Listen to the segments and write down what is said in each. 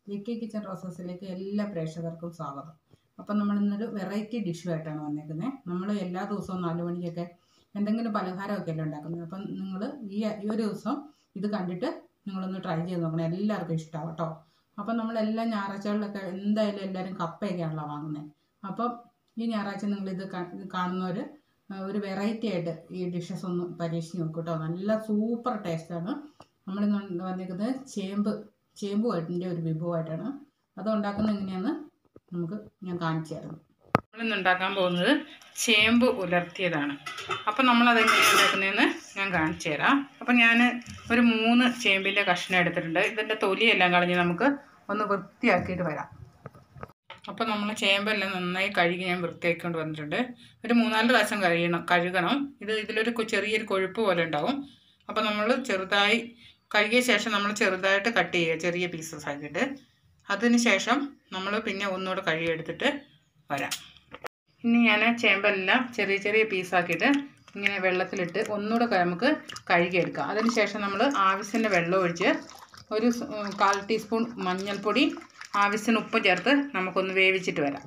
ലിക്കി kitchen റോസസിലേക്ക് എല്ലാ പ്രേക്ഷകർക്കും സ്വാഗതം അപ്പം നമ്മൾ ഇന്നൊരു വെറൈറ്റി ഡിഷുമായിട്ടാണ് വന്നേക്കുന്നത് നമ്മൾ എല്ലാ ദിവസവും നാല് മണിക്കൊക്കെ എന്തെങ്കിലും പലഹാരമൊക്കെ അല്ലേ ഉണ്ടാക്കുന്നത് അപ്പം നിങ്ങൾ ഈ ഈ ഒരു ദിവസം ഇത് കണ്ടിട്ട് നിങ്ങളൊന്ന് ട്രൈ ചെയ്ത് നോക്കണം എല്ലാവർക്കും ഇഷ്ടമാവും കേട്ടോ അപ്പം നമ്മളെല്ലാ ഞായറാഴ്ചകളിലൊക്കെ എന്തായാലും എല്ലാവരും കപ്പയൊക്കെയാണല്ലോ വാങ്ങുന്നത് അപ്പം ഈ ഞായറാഴ്ച നിങ്ങളിത് കാണുന്നവർ ഒരു വെറൈറ്റി ആയിട്ട് ഈ ഡിഷസ് ഒന്ന് പരീക്ഷിച്ച് നോക്കൂ കേട്ടോ നല്ല സൂപ്പർ ടേസ്റ്റാണ് നമ്മളിന്ന് വന്നിരിക്കുന്നത് ചേമ്പ് ചേമ്പുമായിട്ടിൻ്റെ ഒരു വിഭവമായിട്ടാണ് അത് ഉണ്ടാക്കുന്നത് എങ്ങനെയാണെന്ന് നമുക്ക് ഞാൻ കാണിച്ചു തരുന്നു നമ്മളിന്ന് ഉണ്ടാക്കാൻ പോകുന്നത് ചേമ്പ് ഉലർത്തിയതാണ് അപ്പം നമ്മളത് എങ്ങനെയാണ് ഉണ്ടാക്കുന്നതെന്ന് ഞാൻ കാണിച്ചു തരാം അപ്പം ഞാൻ ഒരു മൂന്ന് ചേമ്പിൻ്റെ കഷ്ണം എടുത്തിട്ടുണ്ട് ഇതിൻ്റെ തൊലിയെല്ലാം കളഞ്ഞ് നമുക്ക് ഒന്ന് വൃത്തിയാക്കിയിട്ട് വരാം അപ്പം നമ്മൾ ചേമ്പെല്ലാം നന്നായി കഴുകി ഞാൻ വൃത്തിയാക്കിക്കൊണ്ട് വന്നിട്ടുണ്ട് ഒരു മൂന്നാല് പ്രാവശ്യം കഴിയണം കഴുകണം ഇത് ഇതിലൊരു കൊ- ചെറിയൊരു കൊഴുപ്പ് പോലെ ഉണ്ടാവും അപ്പം നമ്മൾ ചെറുതായി കഴുകിയ ശേഷം നമ്മൾ ചെറുതായിട്ട് കട്ട് ചെയ്യുക ചെറിയ പീസസ് ആക്കിയിട്ട് അതിന് ശേഷം നമ്മൾ പിന്നെ ഒന്നുകൂടെ കഴുകിയെടുത്തിട്ട് വരാം ഇനി ഞാൻ ചേമ്പെല്ലാം ചെറിയ ചെറിയ പീസാക്കിയിട്ട് ഇങ്ങനെ വെള്ളത്തിലിട്ട് ഒന്നുകൂടെ ക- നമുക്ക് കഴുകിയെടുക്കാം അതിന് ശേഷം നമ്മൾ ആവശ്യത്തിന് വെള്ളം ഒഴിച്ച് ഒരു സ്- ഉം, കാൽ ടീസ്പൂൺ മഞ്ഞൾപ്പൊടി ആവശ്യത്തിന് ഉപ്പ് ചേർത്ത് നമുക്കൊന്ന് വേവിച്ചിട്ട് വരാം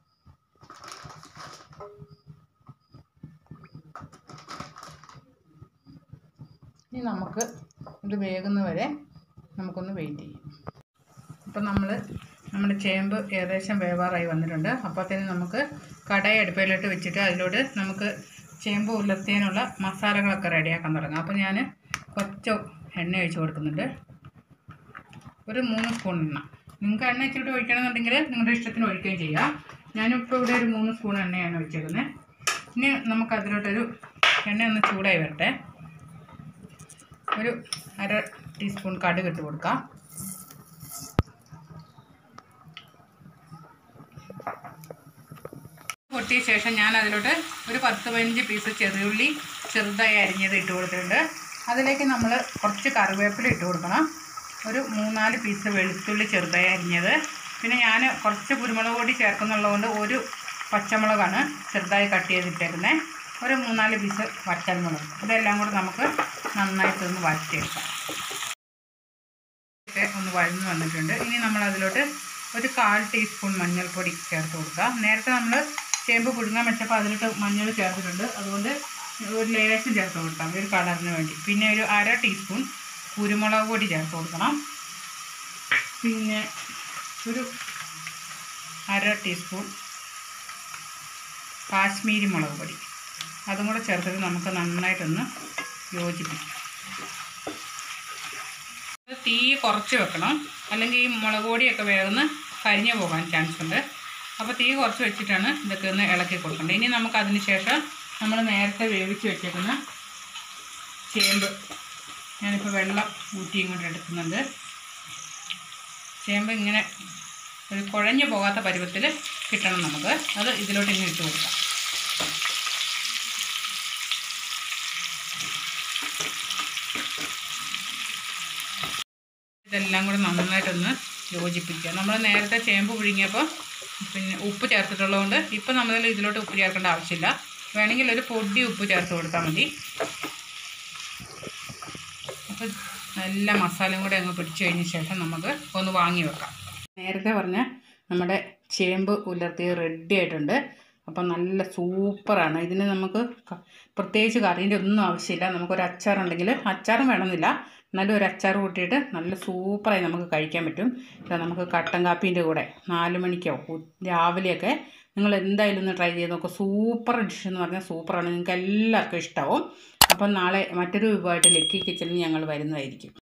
ഇനി നമുക്ക് ഇത് വേകുന്നവരെ നമുക്കൊന്ന് വെയിറ്റ് ചെയ്യാം അപ്പം നമ്മൾ നമ്മുടെ ചേമ്പ് ഏകദേശം വേവാറായി വന്നിട്ടുണ്ട് അപ്പോഴത്തേന് നമുക്ക് കടായി അടുപ്പയിലോട്ട് വെച്ചിട്ട് അതിലോട്ട് നമുക്ക് ചേമ്പ് ഉലർത്തിയതിനുള്ള മസാലകളൊക്കെ റെഡിയാക്കാൻ തുടങ്ങാം അപ്പോൾ ഞാൻ കുറച്ച് എണ്ണ ഒഴിച്ച് കൊടുക്കുന്നുണ്ട് ഒരു മൂന്ന് സ്പൂൺ എണ്ണ നിങ്ങൾക്ക് എണ്ണ ഇച്ചിട്ട് ഒഴിക്കണമെന്നുണ്ടെങ്കിൽ നിങ്ങളുടെ ഇഷ്ടത്തിന് ഒഴിക്കുകയും ചെയ്യാം ഞാനിപ്പോൾ ഇവിടെ ഒരു മൂന്ന് സ്പൂൺ എണ്ണയാണ് ഒഴിച്ചേക്കുന്നത് ഇനി നമുക്ക് അതിലോട്ടൊരു എണ്ണ ഒന്ന് ചൂടായി വരട്ടെ ഒരു അര ടീസ്പൂൺ കടുക് ഇട്ട് കൊടുക്കാം പൊട്ടിയ ശേഷം ഞാൻ അതിലോട്ട് ഒരു പത്ത് പതിനഞ്ച് പീസ് ചെറിയുള്ളി ചെറുതായി അരിഞ്ഞത് ഇട്ട് കൊടുത്തിട്ടുണ്ട് അതിലേക്ക് നമ്മൾ കുറച്ച് കറിവേപ്പില ഇട്ട് കൊടുക്കണം ഒരു മൂന്നാല് പീസ് വെളുത്തുള്ളി ചെറുതായി അരിഞ്ഞത് പിന്നെ ഞാൻ കുറച്ച് കുരുമുളക് പൊടി ചേർക്കുന്നുള്ളതുകൊണ്ട് ഒരു പച്ചമുളകാണ് ചെറുതായി കട്ട് ചെയ്തിട്ടേക്കുന്നത് ഒരു മൂന്നാല് പീസ് വറ്റൽമുളക് ഇതെല്ലാം കൂടെ നമുക്ക് നന്നായിട്ടൊന്ന് വഴറ്റിയെടുക്കാം ഒക്കെ ഒന്ന് വഴന്ന് വന്നിട്ടുണ്ട് ഇനി നമ്മൾ അതിലോട്ട് ഒരു കാൽ ടീസ്പൂൺ മഞ്ഞൾപ്പൊടി ചേർത്ത് കൊടുക്കുക നേരത്തെ നമ്മൾ ചേമ്പ് പുഴുങ്ങാൻ വെച്ചപ്പോൾ അതിലോട്ട് മഞ്ഞൾ ചേർത്തിട്ടുണ്ട് അതുകൊണ്ട് ഒരു ലേശം ചേർത്ത് കൊടുക്കാം ഒരു കളറിന് വേണ്ടി പിന്നെ ഒരു അര ടീസ്പൂൺ കുരുമുളക് പൊടി ചേർത്ത് കൊടുക്കണം പിന്നെ ഒരു അര ടീസ്പൂൺ കാശ്മീരി മുളക് പൊടി അതും കൂടെ ചേർത്തിട്ട് നമുക്ക് നന്നായിട്ടൊന്ന് യോജിപ്പിക്കാം ഇത് തീ കുറച്ച് വെക്കണം അല്ലെങ്കിൽ ഈ മുളക് പൊടിയൊക്കെ വേഗം കരിഞ്ഞു പോകാൻ ചാൻസ് ഉണ്ട് അപ്പോൾ തീ കുറച്ച് വെച്ചിട്ടാണ് ഇതൊക്കെ ഒന്ന് ഇളക്കി കൊടുക്കേണ്ടത് ഇനി നമുക്ക് അതിന് ശേഷം നമ്മൾ നേരത്തെ വേവിച്ച് വെച്ചേക്കുന്ന ചേമ്പ് ഞാനിപ്പോൾ വെള്ളം ഊറ്റി ഇങ്ങോട്ട് എടുക്കുന്നുണ്ട് ചേമ്പ് ഇങ്ങനെ ഒരു കുഴഞ്ഞു പോകാത്ത പരുവത്തിൽ കിട്ടണം നമുക്ക് അത് ഇതിലോട്ട് ഇങ്ങനെ ഇട്ട് കൊടുക്കാം ഇതെല്ലാം കൂടെ നന്നായിട്ടൊന്ന് യോജിപ്പിക്കുക നമ്മൾ നേരത്തെ ചേമ്പ് പുഴുങ്ങിയപ്പോൾ പിന്നെ ഉപ്പ് ചേർത്തിട്ടുള്ളതുകൊണ്ട് ഇപ്പം നമ്മൾ ഇതിലോട്ട് ഉപ്പ് ചേർക്കേണ്ട ആവശ്യമില്ല വേണമെങ്കിൽ ഒരു പൊടി ഉപ്പ് ചേർത്ത് കൊടുത്താൽ മതി അപ്പോൾ നല്ല മസാലയും കൂടെ അങ്ങ് പിടിച്ചു കഴിഞ്ഞ ശേഷം നമുക്ക് ഒന്ന് വാങ്ങി വെക്കാം നേരത്തെ പറഞ്ഞ നമ്മുടെ ചേമ്പ് ഉലർത്തി റെഡി ആയിട്ടുണ്ട് അപ്പം നല്ല സൂപ്പറാണ് ഇതിന് നമുക്ക് ക- പ്രത്യേകിച്ച് കറീൻ്റെ ഒന്നും ആവശ്യമില്ല നമുക്കൊരു അച്ചാറുണ്ടെങ്കിൽ അച്ചാറും വേണമെന്നില്ല എന്നാലും ഒരു അച്ചാർ കൂട്ടിയിട്ട് നല്ല സൂപ്പറായി നമുക്ക് കഴിക്കാൻ പറ്റും ഇത് നമുക്ക് കട്ടൻ കാപ്പീൻ്റെ കൂടെ നാല് മണിക്കോ ഉ- രാവിലെയൊക്കെ നിങ്ങൾ എന്തായാലും ഒന്ന് ട്രൈ ചെയ്ത് നോക്കുക സൂപ്പർ ഡിഷ് എന്ന് പറഞ്ഞാൽ സൂപ്പറാണ് നിങ്ങൾക്ക് എല്ലാവർക്കും ഇഷ്ടമാവും അപ്പം നാളെ മറ്റൊരു വിഭവമായിട്ട് ലക്കി കിച്ചണിൽ ഞങ്ങൾ വരുന്നതായിരിക്കും